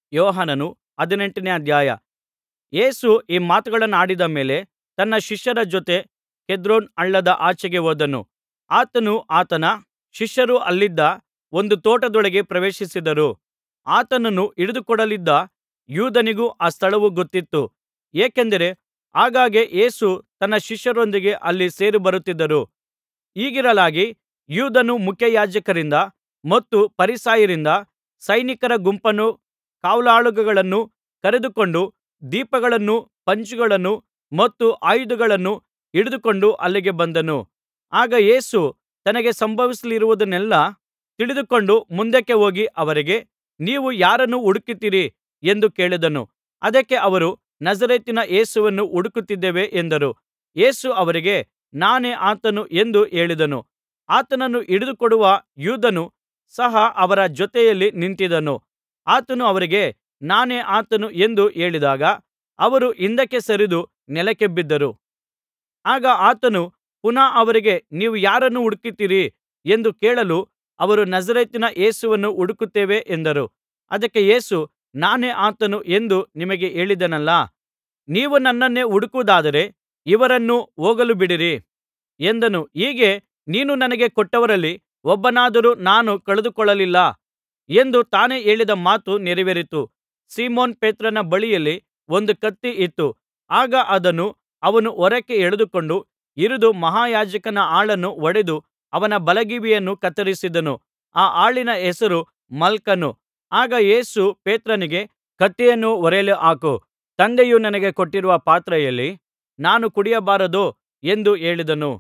ಯೋಹಾನನು ಹದಿನೆಂಟನೇ ಅಧ್ಯಾಯ ಯೇಸು ಈ ಮಾತುಗಳನ್ನಾಡಿದ ಮೇಲೆ ತನ್ನ ಶಿಷ್ಯರ ಜೊತೆ ಕೆದ್ರೋನ್ ಹಳ್ಳದ ಆಚೆಗೆ ಹೋದನು ಆತನೂ ಆತನ ಶಿಷ್ಯರೂ ಅಲ್ಲಿದ್ದ ಒಂದು ತೋಟದೊಳಗೆ ಪ್ರವೇಶಿಸಿದರು ಆತನನ್ನು ಹಿಡಿದುಕೊಡಲಿದ್ದ ಯೂದನಿಗೆ ಆ ಸ್ಥಳವು ಗೊತ್ತಿತ್ತು ಏಕೆಂದರೆ ಆಗಾಗ್ಗೆ ಯೇಸು ತನ್ನ ಶಿಷ್ಯರೊಂದಿಗೆ ಅಲ್ಲಿ ಸೇರಿಬರುತ್ತಿದ್ದರು ಹೀಗಿರಲಾಗಿ ಯೂದನು ಮುಖ್ಯಯಾಜಕರಿಂದ ಮತ್ತು ಫರಿಸಾಯರಿಂದ ಸೈನಿಕರ ಗುಂಪನ್ನೂ ಕಾವಲಾಳುಗಳನ್ನೂ ಕರೆದುಕೊಂಡು ದೀಪಗಳನ್ನೂ ಪಂಜುಗಳನ್ನೂ ಮತ್ತು ಆಯುಧಗಳನ್ನೂ ಹಿಡಿದುಕೊಂಡು ಅಲ್ಲಿಗೆ ಬಂದನು ಆಗ ಯೇಸು ತನಗೆ ಸಂಭವಿಸಲಿರುವುದನ್ನೆಲ್ಲಾ ತಿಳಿದುಕೊಂಡು ಮುಂದಕ್ಕೆ ಹೋಗಿ ಅವರಿಗೆ ನೀವು ಯಾರನ್ನು ಹುಡುಕುತ್ತೀರಿ ಎಂದು ಕೇಳಿದನು ಅದಕ್ಕೆ ಅವರು ನಜರೇತಿನ ಯೇಸುವನ್ನು ಹುಡುಕುತ್ತಿದ್ದೇವೆ ಎಂದರು ಯೇಸು ಅವರಿಗೆ ನಾನೇ ಆತನು ಎಂದು ಹೇಳಿದನು ಆತನನ್ನು ಹಿಡಿದುಕೊಡುವ ಯೂದನು ಸಹ ಅವರ ಜೊತೆಯಲ್ಲಿ ನಿಂತಿದ್ದನು ಆತನು ಅವರಿಗೆ ನಾನೇ ಆತನು ಎಂದು ಹೇಳಿದಾಗ ಅವರು ಹಿಂದಕ್ಕೆ ಸರಿದು ನೆಲಕ್ಕೆ ಬಿದ್ದರು ಆಗ ಆತನು ಪುನಃ ಅವರಿಗೆ ನೀವು ಯಾರನ್ನು ಹುಡುಕುತ್ತೀರಿ ಎಂದು ಕೇಳಲು ಅವರು ನಜರೇತಿನ ಯೇಸುವನ್ನು ಹುಡುಕುತ್ತೇವೆ ಎಂದರು ಅದಕ್ಕೆ ಯೇಸು ನಾನೇ ಆತನು ಎಂದು ನಿಮಗೆ ಹೇಳಿದೆನಲ್ಲಾ ನೀವು ನನ್ನನ್ನೇ ಹುಡುಕುವುದಾದರೆ ಇವರನ್ನು ಹೋಗಲು ಬಿಡಿರಿ ಎಂದನು ಹೀಗೆ ನೀನು ನನಗೆ ಕೊಟ್ಟವರಲ್ಲಿ ಒಬ್ಬನನ್ನಾದರೂ ನಾನು ಕಳೆದುಕೊಳ್ಳಲಿಲ್ಲ ಎಂದು ತಾನೇ ಹೇಳಿದ ಮಾತು ನೆರವೇರಿತು ಸೀಮೋನ್ ಪೇತ್ರನ ಬಳಿಯಲ್ಲಿ ಒಂದು ಕತ್ತಿ ಇತ್ತು ಆಗ ಅದನ್ನು ಅವನು ಹೊರಕ್ಕೆ ಎಳೆದುಕೊಂಡು ಹಿರಿದು ಮಹಾಯಾಜಕನ ಆಳನ್ನು ಹೊಡೆದು ಅವನ ಬಲಗಿವಿಯನ್ನು ಕತ್ತರಿಸಿದನು ಆ ಆಳಿನ ಹೆಸರು ಮಲ್ಕನು ಆಗ ಯೇಸು ಪೇತ್ರನಿಗೆ ಕತ್ತಿಯನ್ನು ಒರೆಯಲ್ಲಿ ಹಾಕು ತಂದೆಯು ನನಗೆ ಕೊಟ್ಟಿರುವ ಪಾತ್ರೆಯಲ್ಲಿ ನಾನು ಕುಡಿಯಬಾರದೋ ಎಂದು ಹೇಳಿದನು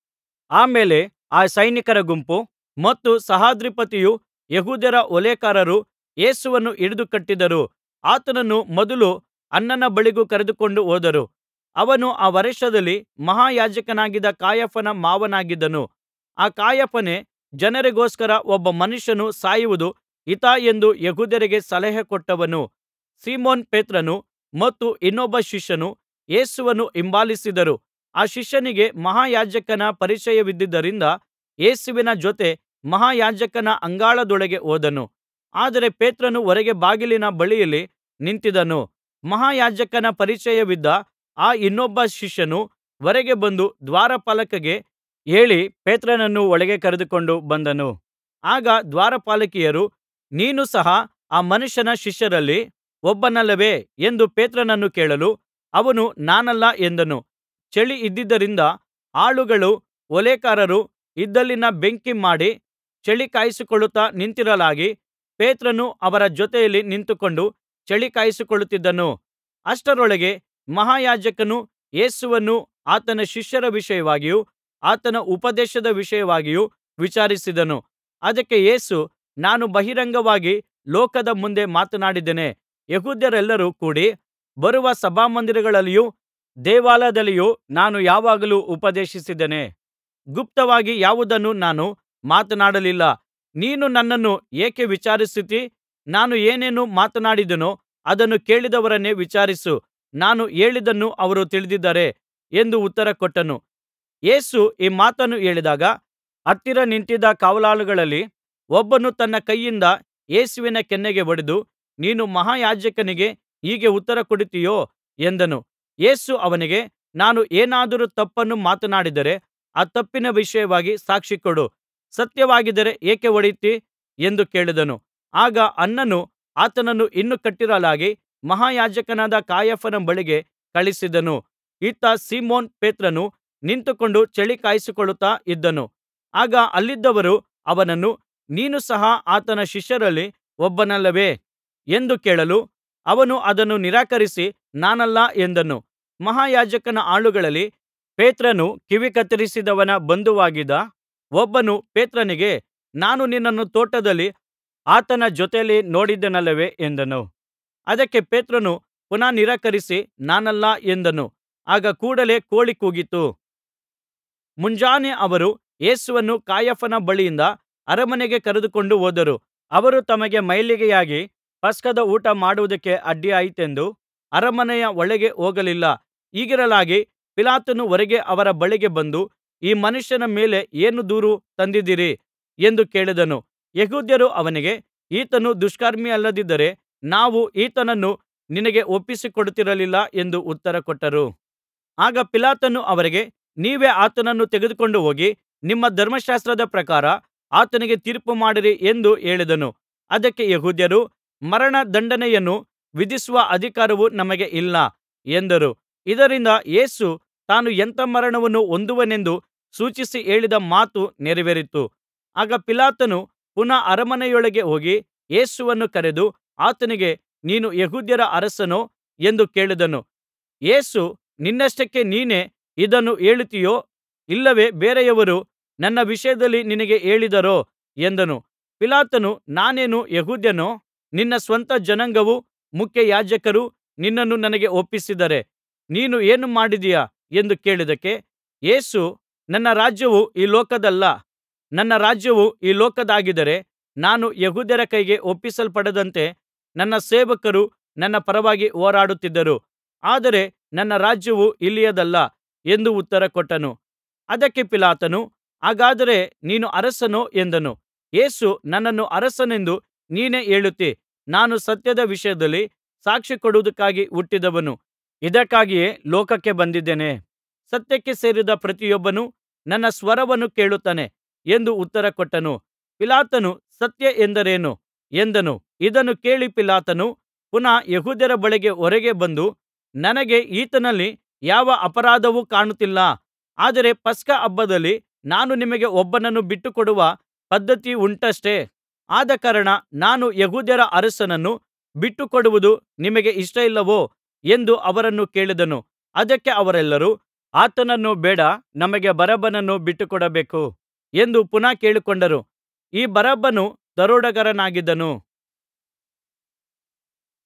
ಆ ಮೇಲೆ ಆ ಸೈನಿಕರ ಗುಂಪು ಮತ್ತು ಸಹಸ್ರಾಧಿಪತಿಯೂ ಯೆಹೂದ್ಯರ ಓಲೇಕಾರರೂ ಯೇಸುವನ್ನು ಹಿಡಿದು ಕಟ್ಟಿದರು ಆತನನ್ನು ಮೊದಲು ಅನ್ನನ ಬಳಿಗೆ ಕರೆದುಕೊಂಡು ಹೋದರು ಅವನು ಆ ವರ್ಷದಲ್ಲಿ ಮಹಾಯಾಜಕನಾಗಿದ್ದ ಕಾಯಫನ ಮಾವನಾಗಿದ್ದನು ಆ ಕಾಯಫನೇ ಜನರಿಗೋಸ್ಕರ ಒಬ್ಬ ಮನುಷ್ಯನು ಸಾಯುವುದು ಹಿತ ಎಂದು ಯೆಹೂದ್ಯರಿಗೆ ಸಲಹೆ ಕೊಟ್ಟವನು ಸೀಮೋನ್ ಪೇತ್ರನೂ ಮತ್ತು ಇನ್ನೊಬ್ಬ ಶಿಷ್ಯನು ಯೇಸುವನ್ನು ಹಿಂಬಾಲಿಸಿದರು ಆ ಶಿಷ್ಯನಿಗೆ ಮಹಾಯಾಜಕನ ಪರಿಚಯವಿದ್ದುದರಿಂದ ಯೇಸುವಿನ ಜೊತೆ ಮಹಾಯಾಜಕನ ಅಂಗಳದೊಳಗೆ ಹೋದನು ಆದರೆ ಪೇತ್ರನು ಹೊರಗೆ ಬಾಗಿಲಿನ ಬಳಿಯಲ್ಲಿ ನಿಂತಿದ್ದನು ಮಹಾಯಾಜಕನ ಪರಿಚಯವಿದ್ದ ಆ ಇನ್ನೊಬ್ಬ ಶಿಷ್ಯನು ಹೊರಗೆ ಬಂದು ದ್ವಾರಪಾಲಕಿಗೆ ಹೇಳಿ ಪೇತ್ರನನ್ನು ಒಳಗೆ ಕರೆದುಕೊಂಡು ಬಂದನು ಆಗ ದ್ವಾರಪಾಲಕಿಯರು ನೀನು ಸಹ ಆ ಮನುಷ್ಯನ ಶಿಷ್ಯರಲ್ಲಿ ಒಬ್ಬನಲ್ಲವೇ ಎಂದು ಪೇತ್ರನನ್ನು ಕೇಳಲು ಅವನು ನಾನಲ್ಲ ಎಂದನು ಚಳಿ ಇದ್ದುದರಿಂದ ಆಳುಗಳೂ ಓಲೇಕಾರರೂ ಇದ್ದಲಿನ ಬೆಂಕಿ ಮಾಡಿ ಚಳಿ ಕಾಯಿಸಿಕೊಳ್ಳುತ್ತಾ ನಿಂತಿರಲಾಗಿ ಪೇತ್ರನು ಅವರ ಜೊತೆಯಲ್ಲಿ ನಿಂತುಕೊಂಡು ಚಳಿ ಕಾಯಿಸಿಕೊಳ್ಳುತ್ತಿದ್ದನು ಅಷ್ಟರೊಳಗೆ ಮಹಾಯಾಜಕನು ಯೇಸುವನ್ನು ಆತನ ಶಿಷ್ಯರ ವಿಷಯವಾಗಿಯೂ ಆತನ ಉಪದೇಶದ ವಿಷಯವಾಗಿಯೂ ವಿಚಾರಿಸಿದನು ಅದಕ್ಕೆ ಯೇಸು ನಾನು ಬಹಿರಂಗವಾಗಿ ಲೋಕದ ಮುಂದೆ ಮಾತನಾಡಿದ್ದೇನೆ ಯೆಹೂದ್ಯರೆಲ್ಲರೂ ಕೂಡಿ ಬರುವ ಸಭಾಮಂದಿರಗಳಲ್ಲಿಯೂ ದೇವಾಲಯದಲ್ಲಿಯೂ ನಾನು ಯಾವಾಗಲೂ ಉಪದೇಶಿಸಿದ್ದೇನೆ ಗುಪ್ತವಾಗಿ ಯಾವುದನ್ನೂ ನಾನು ಮಾತನಾಡಲಿಲ್ಲ ನೀನು ನನ್ನನ್ನು ಏಕೆ ವಿಚಾರಿಸುತ್ತೀ ನಾನು ಏನೇನು ಮಾತನಾಡಿದೆನೋ ಅದನ್ನು ಕೇಳಿದವರನ್ನೇ ವಿಚಾರಿಸು ನಾನು ಹೇಳಿದ್ದನ್ನು ಅವರು ತಿಳಿದಿದ್ದಾರೆ ಎಂದು ಉತ್ತರ ಕೊಟ್ಟನು ಯೇಸು ಈ ಮಾತನ್ನು ಹೇಳಿದಾಗ ಹತ್ತಿರ ನಿಂತಿದ್ದ ಕಾವಲಾಳುಗಳಲ್ಲಿ ಒಬ್ಬನು ತನ್ನ ಕೈಯಿಂದ ಯೇಸುವಿನ ಕೆನ್ನೆಗೆ ಹೊಡೆದು ನೀನು ಮಹಾಯಾಜಕನಿಗೆ ಹೀಗೆ ಉತ್ತರ ಕೊಡುತ್ತೀಯೋ ಎಂದನು ಯೇಸು ಅವನಿಗೆ ನಾನು ಏನಾದರೂ ತಪ್ಪನ್ನು ಮಾತನಾಡಿದರೆ ಆ ತಪ್ಪಿನ ವಿಷಯವಾಗಿ ಸಾಕ್ಷಿಕೊಡು ಸತ್ಯವಾಗಿದ್ದರೆ ಏಕೆ ಹೊಡೆಯುತ್ತೀ ಎಂದು ಕೇಳಿದನು ಆಗ ಅನ್ನನು ಆತನನ್ನು ಇನ್ನೂ ಕಟ್ಟಿರಲಾಗಿ ಮಹಾಯಾಜಕನಾದ ಕಾಯಫನ ಬಳಿಗೆ ಕಳುಹಿಸಿದನು ಇತ್ತ ಸೀಮೋನ್ ಪೇತ್ರನು ನಿಂತುಕೊಂಡು ಚಳಿ ಕಾಯಿಸಿಕೊಳ್ಳುತ್ತಾ ಇದ್ದನು ಆಗ ಅಲ್ಲಿದ್ದವರು ಅವನನ್ನು ನೀನು ಸಹ ಆತನ ಶಿಷ್ಯರಲ್ಲಿ ಒಬ್ಬನಲ್ಲವೇ ಎಂದು ಕೇಳಲು ಅವನು ಅದನ್ನು ನಿರಾಕರಿಸಿ ನಾನಲ್ಲ ಎಂದನು ಮಹಾಯಾಜಕನ ಆಳುಗಳಲ್ಲಿ ಪೇತ್ರನು ಕಿವಿ ಕತ್ತರಿಸಿದವನ ಬಂಧುವಾಗಿದ್ದ ಒಬ್ಬನು ಪೇತ್ರನಿಗೆ ನಾನು ನಿನ್ನನ್ನು ತೋಟದಲ್ಲಿ ಆತನ ಜೊತೆಯಲ್ಲಿ ನೋಡಿದ್ದೆನಲ್ಲವೇ ಎಂದನು ಅದಕ್ಕೆ ಪೇತ್ರನು ಪುನಃ ನಿರಾಕರಿಸಿ ನಾನಲ್ಲ ಎಂದನು ಆಗ ಕೂಡಲೆ ಕೋಳಿ ಕೂಗಿತು ಮುಂಜಾನೆ ಅವರು ಯೇಸುವನ್ನು ಕಾಯಫನ ಬಳಿಯಿಂದ ಅರಮನೆಗೆ ಕರೆದುಕೊಂಡು ಹೋದರು ಅವರು ತಮಗೆ ಮೈಲಿಗೆಯಾಗಿ ಪಸ್ಕದ ಊಟ ಮಾಡುವುದಕ್ಕೆ ಅಡ್ಡಿಯಾದೀತೆಂದು ಅರಮನೆಯ ಒಳಗೆ ಹೋಗಲಿಲ್ಲ ಹೀಗಿರಲಾಗಿ ಪಿಲಾತನು ಹೊರಗೆ ಅವರ ಬಳಿಗೆ ಬಂದು ಈ ಮನುಷ್ಯನ ಮೇಲೆ ಏನು ದೂರು ತಂದಿದ್ದೀರಿ ಎಂದು ಕೇಳಿದನು ಯೆಹೂದ್ಯರು ಅವನಿಗೆ ಈತನು ದುಷ್ಕರ್ಮಿಯಲ್ಲದಿದ್ದರೆ ನಾವು ಈತನನ್ನು ನಿನಗೆ ಒಪ್ಪಿಸಿಕೊಡುತ್ತಿರಲಿಲ್ಲ ಎಂದು ಉತ್ತರಕೊಟ್ಟರು ಆಗ ಪಿಲಾತನು ಅವರಿಗೆ ನೀವೇ ಆತನನ್ನು ತೆಗೆದುಕೊಂಡು ಹೋಗಿ ನಿಮ್ಮ ಧರ್ಮಶಾಸ್ತ್ರದ ಪ್ರಕಾರ ಆತನಿಗೆ ತೀರ್ಪುಮಾಡಿರಿ ಎಂದು ಹೇಳಿದನು ಅದಕ್ಕೆ ಯೆಹೂದ್ಯರು ಮರಣ ದಂಡನೆಯನ್ನು ವಿಧಿಸುವ ಅಧಿಕಾರವು ನಮಗೆ ಇಲ್ಲ ಎಂದರು ಇದರಿಂದ ಯೇಸು ತಾನು ಎಂಥಾ ಮರಣವನ್ನು ಹೊಂದುವನೆಂದು ಸೂಚಿಸಿ ಹೇಳಿದ ಮಾತು ನೆರವೇರಿತು ಆಗ ಪಿಲಾತನು ಪುನಃ ಅರಮನೆಯೊಳಗೆ ಹೋಗಿ ಯೇಸುವನ್ನು ಕರೆದು ಆತನಿಗೆ ನೀನು ಯೆಹೂದ್ಯರ ಅರಸನೋ ಎಂದು ಕೇಳಿದನು ಯೇಸು ನಿನ್ನಷ್ಟಕ್ಕೆ ನೀನೇ ಇದನ್ನು ಹೇಳುತ್ತೀಯೋ ಇಲ್ಲವೇ ಬೇರೆಯವರು ನನ್ನ ವಿಷಯದಲ್ಲಿ ನಿನಗೆ ಹೇಳಿದರೋ ಎಂದನು ಪಿಲಾತನು ನಾನೇನು ಯೆಹೂದ್ಯನೋ ನಿನ್ನ ಸ್ವಂತ ಜನಾಂಗವೂ ಮುಖ್ಯಯಾಜಕರೂ ನಿನ್ನನ್ನು ನನಗೆ ಒಪ್ಪಿಸಿದ್ದಾರೆ ನೀನು ಏನು ಮಾಡಿದ್ದೀಯಾ ಎಂದು ಕೇಳಿದ್ದಕ್ಕೆ ಯೇಸು ನನ್ನ ರಾಜ್ಯವು ಈ ಲೋಕದ್ದಲ್ಲ ನನ್ನ ರಾಜ್ಯವು ಈ ಲೋಕದ್ದಾಗಿದ್ದರೆ ನಾನು ಯೆಹೂದ್ಯರ ಕೈಗೆ ಒಪ್ಪಿಸಲ್ಪಡದಂತೆ ನನ್ನ ಸೇವಕರು ನನ್ನ ಪರವಾಗಿ ಹೋರಾಡುತ್ತಿದ್ದರು ಆದರೆ ನನ್ನ ರಾಜ್ಯವು ಇಲ್ಲಿಯದಲ್ಲ ಎಂದು ಉತ್ತರಕೊಟ್ಟನು ಅದಕ್ಕೆ ಪಿಲಾತನು ಹಾಗಾದರೆ ನೀನು ಅರಸನೋ ಎಂದನು ಯೇಸು ನನ್ನನ್ನು ಅರಸನೆಂದು ನೀನೇ ಹೇಳುತ್ತೀ ನಾನು ಸತ್ಯದ ವಿಷಯದಲ್ಲಿ ಸಾಕ್ಷಿಕೊಡುವುದಕ್ಕಾಗಿ ಹುಟ್ಟಿದವನು ಇದಕ್ಕಾಗಿಯೇ ಲೋಕಕ್ಕೆ ಬಂದಿದ್ದೇನೆ ಸತ್ಯಕ್ಕೆ ಸೇರಿದ ಪ್ರತಿಯೊಬ್ಬನು ನನ್ನ ಸ್ವರವನ್ನು ಕೇಳುತ್ತಾನೆ ಎಂದು ಉತ್ತರಕೊಟ್ಟನು ಪಿಲಾತನು ಸತ್ಯ ಎಂದರೇನು ಎಂದನು ಇದನ್ನು ಕೇಳಿ ಪಿಲಾತನು ಪುನಃ ಯೆಹೂದ್ಯರ ಬಳಿಗೆ ಹೊರಗೆ ಬಂದು ನನಗೆ ಈತನಲ್ಲಿ ಯಾವ ಅಪರಾಧವೂ ಕಾಣುತ್ತಿಲ್ಲ ಆದರೆ ಪಸ್ಕ ಹಬ್ಬದಲ್ಲಿ ನಾನು ನಿಮಗೆ ಒಬ್ಬನನ್ನು ಬಿಟ್ಟುಕೊಡುವ ಪದ್ಧತಿಯುಂಟಷ್ಟೆ ಆದಕಾರಣ ನಾನು ಯೆಹೂದ್ಯರ ಅರಸನನ್ನು ಬಿಟ್ಟುಕೊಡುವುದು ನಿಮಗೆ ಇಷ್ಟವಿಲ್ಲವೋ ಎಂದು ಅವರನ್ನು ಕೇಳಿದನು ಅದಕ್ಕೆ ಅವರೆಲ್ಲರೂ ಆತನನ್ನು ಬೇಡ ನಮಗೆ ಬರಬ್ಬನನ್ನು ಬಿಟ್ಟುಕೊಡಬೇಕು ಎಂದು ಪುನಃ ಕೇಳಿಕೊಂಡರು ಈ ಬರಬ್ಬನು ದರೋಡೆಗಾರನಾಗಿದ್ದನು